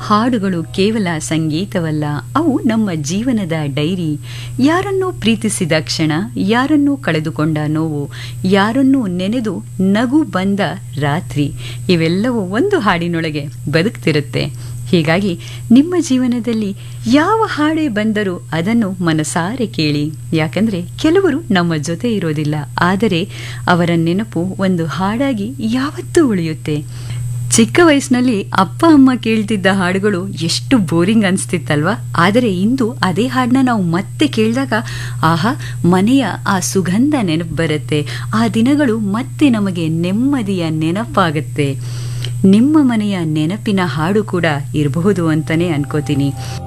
ಹಾಡುಗಳು ಕೇವಲ ಸಂಗೀತವಲ್ಲ ಅವು ನಮ್ಮ ಜೀವನದ ಡೈರಿ ಯಾರನ್ನೂ ಪ್ರೀತಿಸಿದ ಕ್ಷಣ ಯಾರನ್ನೂ ಕಳೆದುಕೊಂಡ ನೋವು ಯಾರನ್ನೂ ನೆನೆದು ನಗು ಬಂದ ರಾತ್ರಿ ಇವೆಲ್ಲವೂ ಒಂದು ಹಾಡಿನೊಳಗೆ ಬದುಕ್ತಿರುತ್ತೆ ಹೀಗಾಗಿ ನಿಮ್ಮ ಜೀವನದಲ್ಲಿ ಯಾವ ಹಾಡೇ ಬಂದರೂ ಅದನ್ನು ಮನಸಾರೆ ಕೇಳಿ ಯಾಕಂದ್ರೆ ಕೆಲವರು ನಮ್ಮ ಜೊತೆ ಇರೋದಿಲ್ಲ ಆದರೆ ಅವರ ನೆನಪು ಒಂದು ಹಾಡಾಗಿ ಯಾವತ್ತೂ ಉಳಿಯುತ್ತೆ ಚಿಕ್ಕ ವಯಸ್ಸಿನಲ್ಲಿ ಅಪ್ಪ ಅಮ್ಮ ಕೇಳ್ತಿದ್ದ ಹಾಡುಗಳು ಎಷ್ಟು ಬೋರಿಂಗ್ ಅನಿಸ್ತಿತ್ತಲ್ವಾ ಆದರೆ ಇಂದು ಅದೇ ಹಾಡನ್ನ ನಾವು ಮತ್ತೆ ಕೇಳಿದಾಗ ಆಹಾ ಮನೆಯ ಆ ಸುಗಂಧ ನೆನಪು ಬರುತ್ತೆ ಆ ದಿನಗಳು ಮತ್ತೆ ನಮಗೆ ನೆಮ್ಮದಿಯ ನೆನಪಾಗತ್ತೆ ನಿಮ್ಮ ಮನೆಯ ನೆನಪಿನ ಹಾಡು ಕೂಡ ಇರಬಹುದು ಅಂತಲೇ ಅನ್ಕೋತೀನಿ